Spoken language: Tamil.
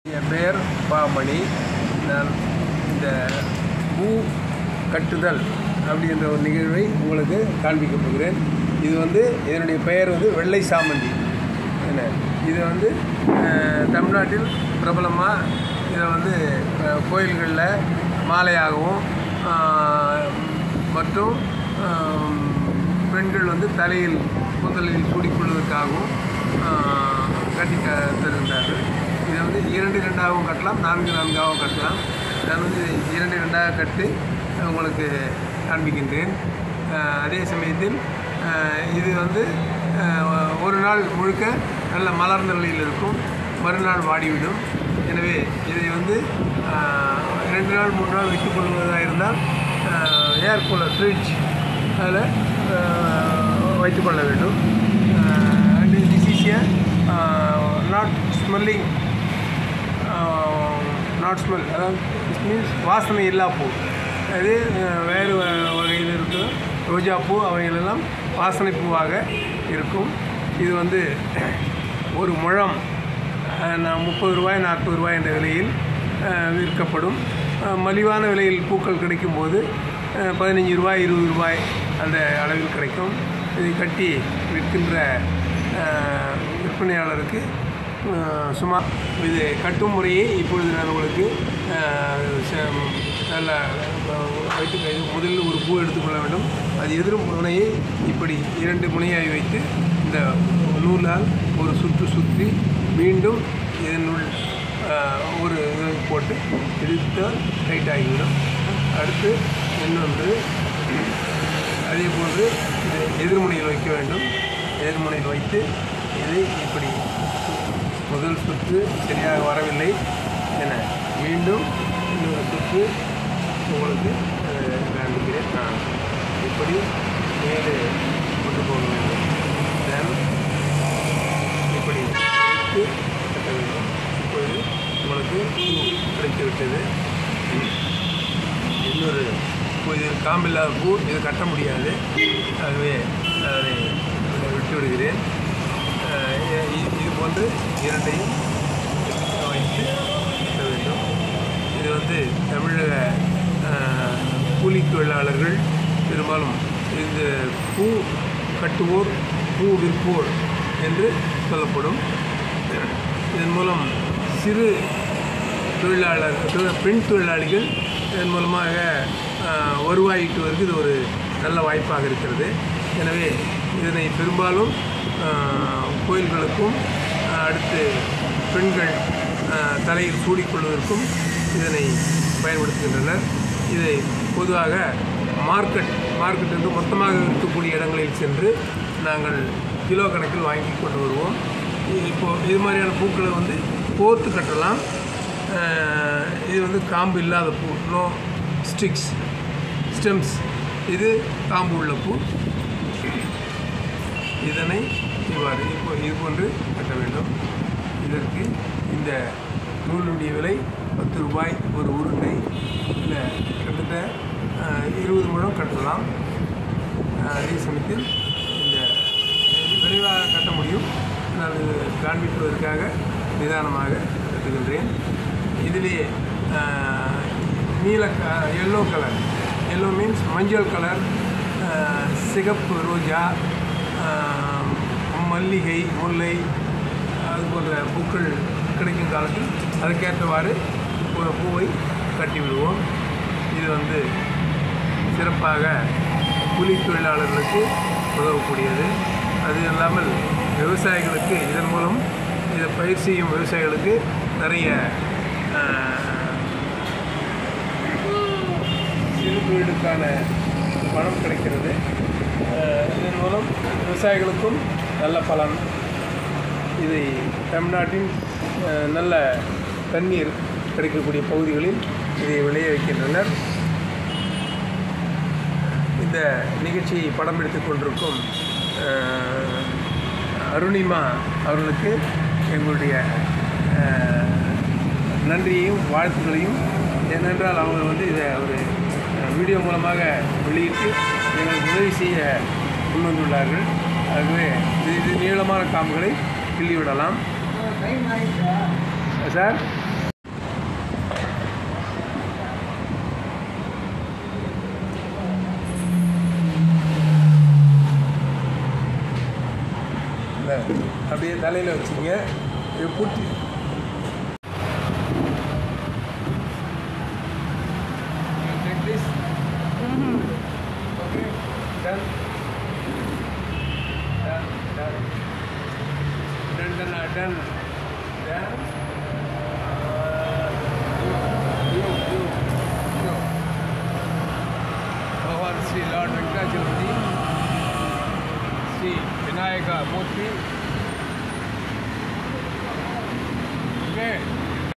என் பெயர் பாமணி நான் இந்த பூ கட்டுதல் அப்படின்ற ஒரு நிகழ்வை உங்களுக்கு காண்பிக்க போகிறேன் இது வந்து இதனுடைய பெயர் வந்து வெள்ளை சாமந்தி என்ன இது வந்து அஹ், தமிழ்நாட்டில் பிரபலமாக இதை வந்து அஹ், கோயில்களில் மாலையாகவும் ஆஹ், மற்றும் ஆம், பெண்கள் வந்து தலையில் முதலில் சூடிக்கொள்வதற்காகவும் ஆஹ், கட்டி க தருகின்றார்கள் இதை வந்து இரண்டு இரண்டாகவும் கட்டலாம் நான்கு நான்காகவும் கட்டலாம் நான் வந்து இரண்டு இரண்டாக கட்டி உங்களுக்கு காண்பிக்கின்றேன் ஆஹ், அதே சமயத்தில் ஆஹ், இது வந்து ஆஹ், ஒரு நாள் முழுக்க நல்ல மலர்ந்த நிலையில் இருக்கும் மறுநாள் வாடிவிடும் எனவே இதை வந்து ஆஹ், ரெண்டு நாள் மூணு நாள் வைத்துக் கொள்வதாக இருந்தால் ஏர் கூலர் ஃப்ரிட்ஜ் அதில் வைத்துக்கொள்ள வேண்டும் and this is a not smelling not smell அதாவது இட் மீன்ஸ் வாசனை இல்லா பூ அது அஹ், வேறு வ- வகையில் இருக்கும் ரோஜாப்பூ அவைகளெல்லாம் வாசனை பூவாக இருக்கும் இது வந்து ஒரு முழம் அஹ், நான் முப்பது ரூபாய் நாற்பது ரூபாய் என்ற விலையில் அஹ், விற்கப்படும் அஹ், மலிவான விலையில் பூக்கள் கிடைக்கும்போது அஹ், பதினஞ்சு ரூபாய் இருபது ரூபாய் அந்த அளவில் கிடைக்கும் இதை கட்டி விற்கின்ற அஹ், விற்பனையாளருக்கு அஹ், சுமார் இது கட்டும் முறையை இப்பொழுது நான் உங்களுக்கு அஹ், ச- நல்ல அஹ், வைத்து இது முதலில் ஒரு பூ எடுத்துக்கொள்ள வேண்டும் அது எதிரும் முனையை இப்படி இரண்டு முனையாய் வைத்து இந்த நூலால் ஒரு சுற்று சுற்றி மீண்டும் இதனுள் அஹ், ஒரு இதை போட்டு இழுத்தால் டைட் ஆகிவிடும் அடுத்து இன்னொன்று அதே போன்று இதை எதிர்முனையில் வைக்க வேண்டும் எதிர்முனையில் வைத்து இதை இப்படி முதல் சுற்று சரியாக வரவில்லை என மீண்டும் இன்னொரு சுற்று உங்களுக்கு அஹ், காண்பிக்கிறேன் நான் இப்படி மேலே கொண்டு போக வேண்டும் தென் இப்படி எடுத்து கட்ட வேண்டும் இப்பொழுது உங்களுக்கு பூ கிடைத்துவிட்டது இன்னொரு பூ இது காம்பில்லாத பூ இது கட்ட முடியாது ஆகவே அதை இதை விட்டு விடுகிறேன் அஹ் இ- இ- இது போன்று இரண்டையும் வைத்து கட்ட வேண்டும் இது வந்து தமிழக அஹ், கூலி தொழிலாளர்கள் பெரும்பாலும் இந்த பூ கட்டுவோர் பூ விற்போர் என்று சொல்லப்படும் இதன் மூலம் சிறு தொழிலாளர் தொழில் பெண் தொழிலாளிகள் இதன் மூலமாக ஆஹ், வருவாய் ஈட்டுவதற்கு இது ஒரு நல்ல வாய்ப்பாக இருக்கிறது எனவே இதனை பெரும்பாலும் ஆஹ், கோயில்களுக்கும் ஆஹ், அடுத்து பெண்கள் ஆஹ், தலையில் சூடிக்கொள்வதற்கும் இதனை பயன்படுத்துகின்றனர் இதை பொதுவாக மார்க்கெட் மார்க்கெட் என்று மொத்தமாக இருக்கக்கூடிய இடங்களில் சென்று நாங்கள் கிலோ கணக்கில் வாங்கி கொண்டு வருவோம் இப்போது இது மாதிரியான பூக்களை வந்து கோர்த்து கட்டலாம் அஹ் இது வந்து காம்பு இல்லாத பூ நோ ஸ்டிக்ஸ் ஸ்டெம்ஸ் இது காம்பு உள்ள பூ இதனை இவ்வாறு இப்போ இது போன்று கட்ட வேண்டும் இதற்கு இந்த நூலுடைய விலை பத்து ரூபாய் ஒரு உருண்டை இதில் கிட்டத்தட்ட அஹ், இருபது முழம் கட்டலாம் அஹ், அதே சமயத்தில் இந்த விரைவாக கட்ட முடியும் நான் இது காண்பிப்பதற்காக நிதானமாக கட்டுகின்றேன் இதிலே அஹ், நீல க எல்லோ கலர் எல்லோ மீன்ஸ் மஞ்சள் கலர் அஹ், சிகப்பு ரோஜா அஹ், மல்லிகை முல்லை அது போன்ற பூக்கள் கிடைக்கும் காலத்தில் அதுக்கேற்றவாறு பூ- பூவை கட்டி விடுவோம் இது வந்து சிறப்பாக கூலி தொழிலாளர்களுக்கு உதவக்கூடியது அது இல்லாமல் விவசாயிகளுக்கு இதன் மூலம் இதை பயிர் செய்யும் விவசாயிகளுக்கு நிறைய ஆஹ், சிறு தொழிலுக்கான பணம் கிடைக்கிறது ஆஹ், இதன் மூலம் விவசாயிகளுக்கும் நல்ல பலன் இதை தமிழ்நாட்டின் அஹ், நல்ல தண்ணீர் கிடைக்கக்கூடிய பகுதிகளில் இதை விளைய வைக்கின்றனர் இந்த நிகழ்ச்சியை படம் எடுத்துக் கொண்டிருக்கும் அஹ், அருணிமா அவர்களுக்கு எங்களுடைய அஹ், நன்றியையும் வாழ்த்துக்களையும் ஏனென்றால் அவங்க வந்து இதை ஒரு அஹ், வீடியோ மூலமாக வெளியிட்டு எங்களுக்கு உதவி செய்ய முன்வந்துள்ளார்கள் ஆகவே இது இது நீளமான காம்புகளை கிள்ளி விடலாம் சார் இந்த அப்படியே தலையில் வச்சுங்க இது பூட்டி Take this. Okay, done. Done, done. Done, done, uh, done. Done. Uh, you, you, you. Bhagavan Sri Lord Venkatachalapati, Sri Vinayaka Murthy. Okay.